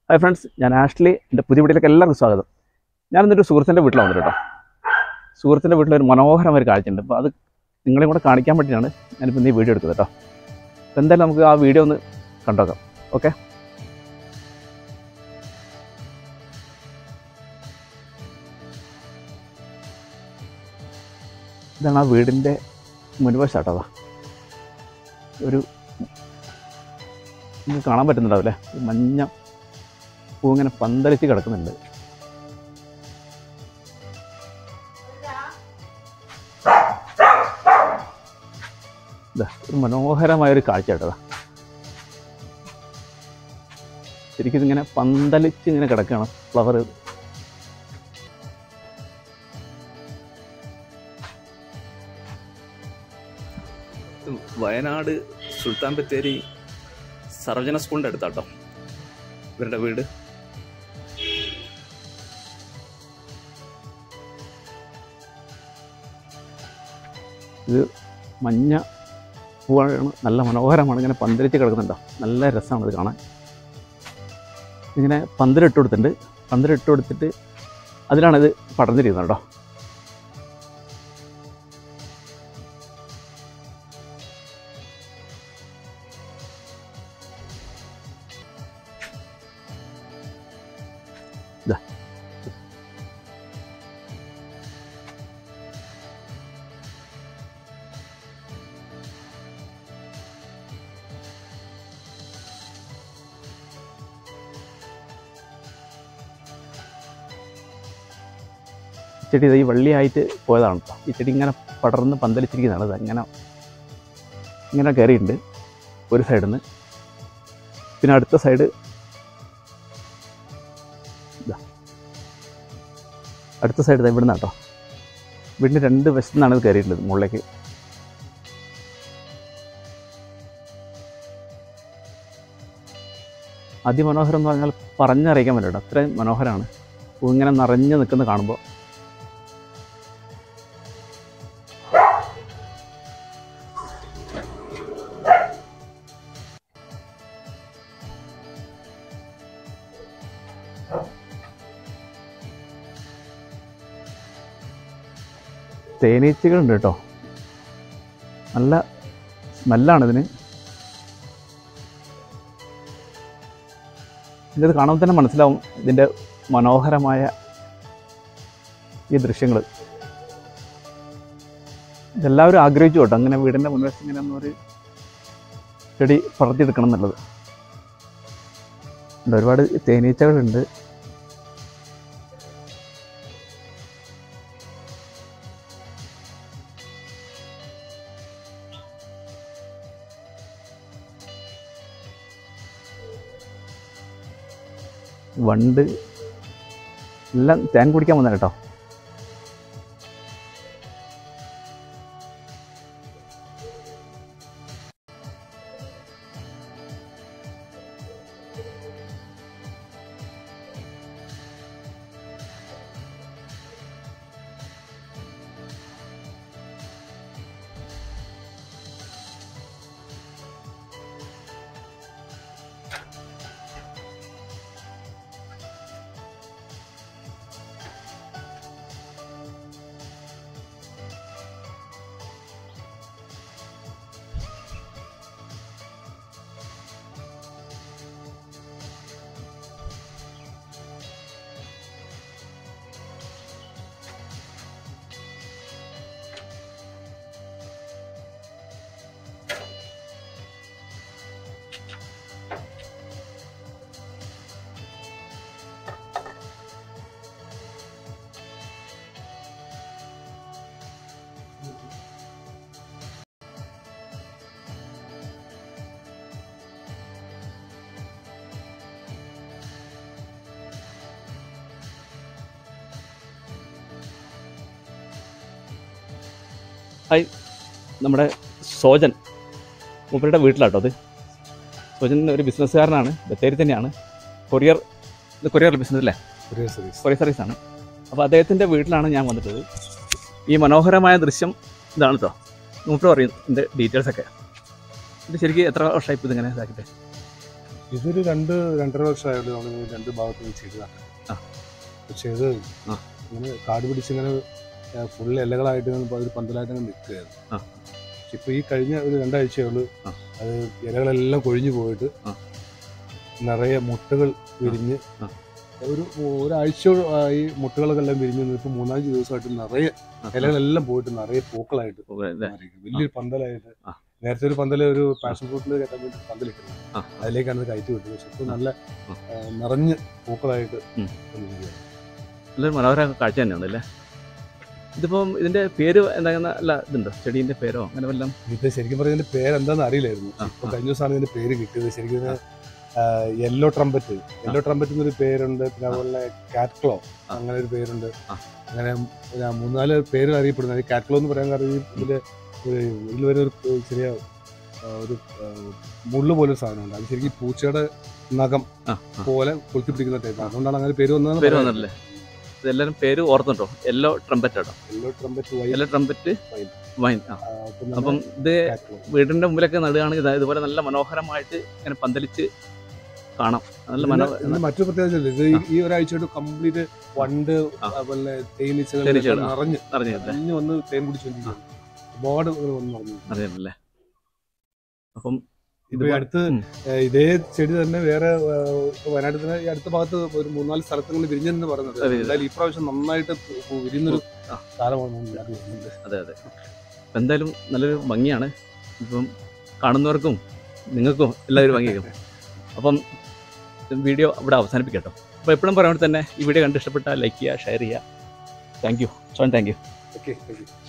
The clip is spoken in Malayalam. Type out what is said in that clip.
ഹായ് ഫ്രണ്ട്സ് ഞാൻ ആഷ്ലി എൻ്റെ പുതിയ വീട്ടിലേക്ക് എല്ലാവർക്കും സ്വാഗതം ഞാൻ ഇന്നൊരു സുഹൃത്തിൻ്റെ വീട്ടിലാണ് വന്നത് കേട്ടോ സുഹൃത്തിൻ്റെ വീട്ടിൽ ഒരു മനോഹരമായ ഒരു കാഴ്ചയുണ്ട് അപ്പോൾ അത് നിങ്ങളെയും കൂടെ കാണിക്കാൻ വേണ്ടിയിട്ടാണ് ഞാനിപ്പോൾ ഇന്ന് ഈ വീഡിയോ എടുത്തത് കേട്ടോ അപ്പോൾ എന്തായാലും നമുക്ക് ആ വീഡിയോ ഒന്ന് കണ്ടോക്കാം ഓക്കെ ഇതാണ് ആ വീടിൻ്റെ മുൻവശാട്ടോ അതാ ഒരു നിങ്ങൾക്ക് കാണാൻ പറ്റുന്നുണ്ടാവില്ലേ ഒരു മഞ്ഞ പൂ ഇങ്ങനെ പന്തലിച്ച് കിടക്കുന്നുണ്ട് ഇതാ ഒരു മനോഹരമായ ഒരു കാഴ്ച കേട്ടതാ ശരിക്കും ഇതിങ്ങനെ പന്തലിച്ച് ഇങ്ങനെ കിടക്കുകയാണ് ഫ്ലവർ വയനാട് സുൽത്താൻ ബത്തേരി സർവജന സ്കൂളിൻ്റെ അടുത്താട്ടോ ഇവരുടെ വീട് ഇത് മഞ്ഞ പൂവാണ് നല്ല മനോഹരമാണ് ഇങ്ങനെ പന്തലിച്ച് കിടക്കുന്നുണ്ടോ നല്ല രസമാണ് ഇത് കാണാൻ ഇങ്ങനെ പന്തലിട്ട് കൊടുത്തിട്ടുണ്ട് പന്തലിട്ട് കൊടുത്തിട്ട് അതിലാണ് ഇത് പടർന്നിരിക്കുന്നത് കേട്ടോ ഇതാ ചെടി ഇത് ഈ വള്ളിയായിട്ട് പോയതാണ് ട്ടോ. ഈ ചെടി ഇങ്ങനെ പടർന്ന് പന്തലിച്ചിരിക്കുന്നതാണ് ഇത് ഇങ്ങനെ ഇങ്ങനെ കയറിയിട്ടുണ്ട് ഒരു സൈഡിൽ നിന്ന് പിന്നെ അടുത്ത സൈഡ് ഇതാ അടുത്ത സൈഡ് ഇതാ ഇവിടുന്ന് കേട്ടോ വീടിൻ്റെ രണ്ട് വശത്തു നിന്നാണ് ഇത് കയറിയിട്ടുള്ളത് മുകളിലേക്ക് അതിമനോഹരം എന്ന് പറഞ്ഞാൽ പറഞ്ഞറിയിക്കാൻ പറ്റില്ല അത്രയും മനോഹരമാണ് പൂ ഇങ്ങനെ നിറഞ്ഞു നിൽക്കുന്ന കാണുമ്പോൾ തേനീച്ചകളുണ്ട് കേട്ടോ നല്ല സ്മെല്ലാണ് ഇതിന് ഇത് കാണുമ്പോൾ തന്നെ മനസ്സിലാവും ഇതിൻ്റെ മനോഹരമായ ഈ ദൃശ്യങ്ങൾ ഇതെല്ലാവരും ആഗ്രഹിച്ചു കേട്ടോ അങ്ങനെ വീടിൻ്റെ മുൻവശം ഇങ്ങനെ ഒന്നൊരു ചെടി പടർത്തിയെടുക്കണം എന്നുള്ളത് ഉണ്ട് ഒരുപാട് തേനീച്ചകളുണ്ട് വണ്ട് എല്ലാം തേൻ കുടിക്കാൻ വന്ന കേട്ടോ ഹായ് നമ്മുടെ സോജൻ മൂപ്പരുടെ വീട്ടിലാട്ടോ അത് സോജൻ ഒരു ബിസിനസ്സുകാരനാണ് ബത്തേരി തന്നെയാണ് കൊറിയർ ഇത് കൊറിയർ ബിസിനസ് അല്ലേ കൊറിയർ സർവീസ് കൊറിയർ സർവീസാണ് അപ്പോൾ അദ്ദേഹത്തിൻ്റെ വീട്ടിലാണ് ഞാൻ വന്നിട്ടത് ഈ മനോഹരമായ ദൃശ്യം ഇതാണ് കേട്ടോ മൂപ്പർ പറയും ഇതിൻ്റെ ഡീറ്റെയിൽസൊക്കെ ഇത് ശരിക്കും എത്ര വർഷമായി ഇപ്പോൾ ഇതിങ്ങനെ ഇതാക്കിയിട്ട് ഇതൊരു രണ്ട് രണ്ടര വർഷമായുള്ളൂ നമ്മൾ ഈ രണ്ട് ഭാഗത്തും ചെയ്തതാണ് ആ. പക്ഷെ ഇത് ആ. ഇങ്ങനെ കാട് പിടിച്ചിങ്ങനെ ഫുൾ ഇലകളായിട്ട് ഇങ്ങനെ ഒരു പന്തലായിട്ട് അങ്ങനെ നിൽക്കുകയായിരുന്നു ആ. പക്ഷെ ഇപ്പൊ ഈ കഴിഞ്ഞ ഒരു രണ്ടാഴ്ചയുള്ളൂ ആ. അത് ഇലകളെല്ലാം കൊഴിഞ്ഞു പോയിട്ട് ആ. നിറയെ മുട്ടകൾ വിരിഞ്ഞ് ആ. ഒരു ഒരാഴ്ച ഈ മുട്ടകളൊക്കെ എല്ലാം വിരിഞ്ഞ് ഇപ്പൊ മൂന്നാല് ദിവസമായിട്ട് നിറയെ ആ, ഇലകളെല്ലാം പോയിട്ട് നിറയെ പൂക്കളായിട്ട് ഓ, ഇല്ലേ? മാറിയിരിക്കുന്നു. വലിയൊരു പന്തലായിട്ട് ആ. നേരത്തെ ഒരു പന്തല് ഒരു പാഷൻ ഫ്രൂട്ടിൽ കയറ്റാൻ വേണ്ടി പന്തലിട്ടിരുന്നു ആ, അതിലേക്കാണ് ഇത് കയറ്റി വിട്ടത് പക്ഷെ ഇപ്പൊ നല്ല ആ. ആ, നിറഞ്ഞ് പൂക്കളായിട്ട് ഉം. വന്നിരിക്കുകയാണ്. നല്ലൊരു മനോഹര കാഴ്ച തന്നെയാണ് അല്ലേ ഇതിപ്പം ഇതിന്റെ പേര് എന്താ അല്ല ഇതുണ്ടോ ചെടീന്റെ പേരോ അങ്ങനെ വല്ലതും ഇത് ശരിക്കും പറഞ്ഞ ഇതിന്റെ പേരെന്താന്ന് അറിയില്ലായിരുന്നു ആ, ഇപ്പൊ ആ. കഴിഞ്ഞ ദിവസമാണ് ഇതിന്റെ പേര് കിട്ടിയത് ശരിക്കും ഇതിന് യെല്ലോ ട്രംപറ്റ് യെല്ലോ ട്രംപറ്റ് എന്നൊരു പേരുണ്ട് പിന്നെ അതുപോലെ കാറ്റ് ക്ലോ ആ. അങ്ങനെ ഒരു പേരുണ്ട് ആ. അങ്ങനെ ഒരു മൂന്നാല് പേര് അറിയപ്പെടുന്നത് ഈ കാറ്റ് ക്ലോ എന്ന് പറയാൻ കാരണം ഈ ഇതില് ഒരു ഇതിൽ വരുന്ന ഒരു ചെറിയ ആ, ഒരു ആ, മുള്ളു പോലൊരു സാധനമുണ്ട് അത് ശരിക്കും പൂച്ചയുടെ നഖം ആ, ആ. പോലെ കൊളുത്തി പിടിക്കുന്ന ടൈപ്പ് അതുകൊണ്ടാണ് അങ്ങനെ പേര് പേര് വന്നത് വന്നല്ലേ ഇതെല്ലാരും പേര് ഓർത്തുണ്ടോ യെല്ലോ ട്രംപറ്റ് ആട്ടോ yellow trumpet yellow trumpet Wine. Wine ആ അപ്പം ഇത് വീടിന്റെ മുമ്പിലൊക്കെ നടുകയാണെങ്കിൽ ഇതാ ഇതുപോലെ നല്ല മനോഹരമായിട്ട് ഇങ്ങനെ പന്തലിച്ച് കാണാം നല്ല മനോഹര ഇതിന് മറ്റൊരു പ്രത്യേകത ഉണ്ട്. ഇത് ഈ- ഈ ഒരാഴ്ചയായിട്ട് കംപ്ലീറ്റ് വണ്ട് ആ. അതുപോലെ തേനീച്ചകൾ തേനീച്ചകൾ, ആ. നിറഞ്ഞ് അറിഞ്ഞല്ലേ നിറഞ്ഞ് വന്ന് തേൻ കുടിച്ചോണ്ടിരിക്കുകയാണ് ഒരുപാട് ഇങ്ങനെ വന്ന് നിറഞ്ഞു അറിയാമല്ലേ അപ്പം ഇപ്പൊ ഈ അടുത്ത് ഉം. ഏഹ്, ഇതേ ചെടി തന്നെ വേറെ ഏഹ്, വയനാട്ടിൽ തന്നെ ഈ അടുത്ത ഭാഗത്ത് ഒരു മൂന്നാല് സ്ഥലത്ത് ഇങ്ങനെ വിരിഞ്ഞെന്ന് പറയുന്നത് അതെ, അതെ. എന്തായാലും ഈ പ്രാവശ്യം നന്നായിട്ട് പൂ വിരിയുന്നൊരു ആ. കാലമാണ് ഞാൻ തോന്നുന്നത് അതെ അതെ അപ്പം എന്തായാലും നല്ലൊരു ഭംഗിയാണ് ഇപ്പം കാണുന്നവർക്കും നിങ്ങൾക്കും എല്ലാവരും ഭംഗിയാക്കും അപ്പം വീഡിയോ ഇവിടെ അവസാനിപ്പിക്കാം കേട്ടോ അപ്പോൾ എപ്പോഴും പറയുമ്പോൾ തന്നെ ഈ വീഡിയോ കണ്ട് ഇഷ്ടപ്പെട്ടാൽ ലൈക്ക് ചെയ്യുക ഷെയർ ചെയ്യുക thank you son thank you okay